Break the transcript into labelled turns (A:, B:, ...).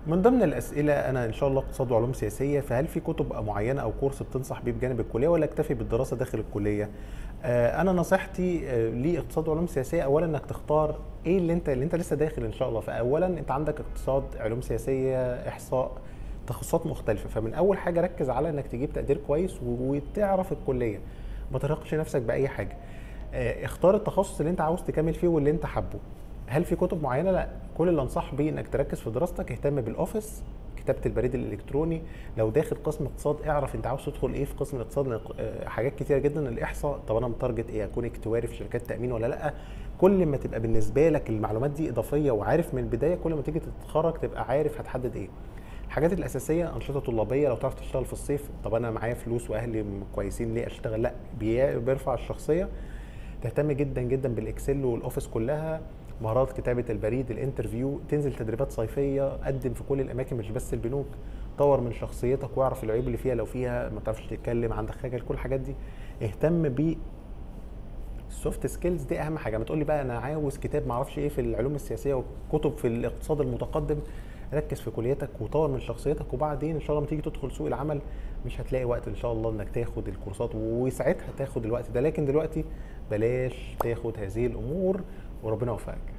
A: من ضمن الاسئله انا ان شاء الله اقتصاد وعلوم سياسيه فهل في كتب معينه او كورس بتنصح بيه بجانب الكليه ولا اكتفي بالدراسه داخل الكليه آه، انا نصيحتي آه، لاقتصاد وعلوم سياسيه اولا انك تختار ايه اللي انت اللي انت لسه داخل ان شاء الله فاولا انت عندك اقتصاد علوم سياسيه احصاء تخصصات مختلفه فمن اول حاجه ركز على انك تجيب تقدير كويس وتعرف الكليه ما ترهقش نفسك باي حاجه آه، اختار التخصص اللي انت عاوز تكمل فيه واللي انت حابه هل في كتب معينه لا كل اللي انصح بيه انك تركز في دراستك اهتم بالاوفيس كتابه البريد الالكتروني لو داخل قسم اقتصاد اعرف انت عاوز تدخل ايه في قسم الاقتصاد لأن آه، حاجات كتيره جدا الاحصاء طب انا متارجت ايه اكون اكتواري في شركات تامين ولا لا كل ما تبقى بالنسبه لك المعلومات دي اضافيه وعارف من البدايه كل ما تيجي تتخرج تبقى عارف هتحدد ايه الحاجات الاساسيه انشطه طلابيه لو تعرف تشتغل في الصيف طب انا معايا فلوس واهلي كويسين ليه اشتغل لا بي- بيرفع الشخصيه تهتم جدا جدا بالاكسل والاوفيس كلها مهارات كتابه البريد الانترفيو تنزل تدريبات صيفيه قدم في كل الاماكن مش بس البنوك طور من شخصيتك واعرف العيوب اللي فيها لو فيها ما تعرفش تتكلم عندك خجل كل الحاجات دي اهتم ب السوفت سكيلز دي اهم حاجه ما تقول لي بقى انا عاوز كتاب ما اعرفش ايه في العلوم السياسيه وكتب في الاقتصاد المتقدم ركز في كليتك وطور من شخصيتك وبعدين ان شاء الله لما تيجي تدخل سوق العمل مش هتلاقي وقت ان شاء الله انك تاخد الكورسات وساعتها تاخد الوقت ده لكن دلوقتي بلاش تاخد هذه الامور وربنا يوفقك